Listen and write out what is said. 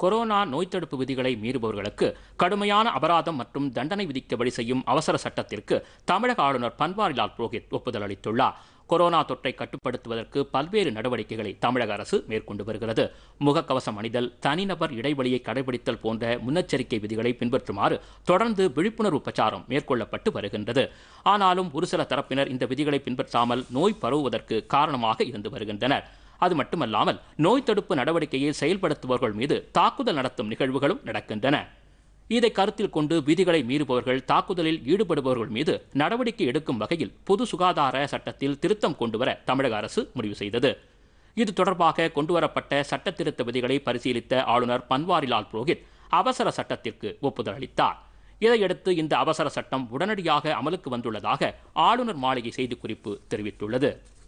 corona நோய் தடுப்பு விதிகளை மீறுபவர்களுக்கு கடுமையான அபராதம் மற்றும் தண்டனை விதிக்க வழி செய்யும் அவசர சட்டத்திற்கு தமிழக ஆளுநர் பன்வாரிலால் புரோஹித் ஒப்புதல் அளித்துள்ளார் கொரோனா தொற்றை கட்டுப்படுத்துவதற்கு பல்வேறு நடவடிக்கைகளை தமிழக அரசு மேற்கொண்டு வருகிறது முகக்கவசம் அணிதல் தனிநபர் இடைவெளியை கடைபிடித்தல் போன்ற முன்னெச்சரிக்கை விதிகளை பின்பற்றுமாறு தொடர்ந்து விழிப்புணர்வு பிரச்சாரம் மேற்கொள்ளப்பட்டு வருகின்றது ஆனாலும் ஒரு சில தரப்பினர் இந்த விதிகளை பின்பற்றாமல் நோய் பரவுவதற்கு காரணமாக இருந்து வருகின்றனர் அது மட்டுமல்லாமல் நோய் தடுப்பு நடவடிக்கையை செயல்படுத்துபவர்கள் மீது தாக்குதல் நடத்தும் நிகழ்வுகளும் நடக்கின்றன இதை கருத்தில் கொண்டு விதிகளை மீறுபவர்கள் தாக்குதலில் ஈடுபடுபவர்கள் மீது நடவடிக்கை எடுக்கும் வகையில் பொது சுகாதார சட்டத்தில் திருத்தம் கொண்டுவர தமிழக அரசு முடிவு செய்தது இது தொடர்பாக கொண்டுவரப்பட்ட சட்ட திருத்த விதிகளை பரிசீலித்த ஆளுநர் பன்வாரிலால் புரோஹித் அவசர சட்டத்திற்கு ஒப்புதல் அளித்தார் இதையடுத்து இந்த அவசர சட்டம் உடனடியாக அமலுக்கு வந்துள்ளதாக ஆளுநர் மாளிகை செய்திக்குறிப்பு தெரிவித்துள்ளது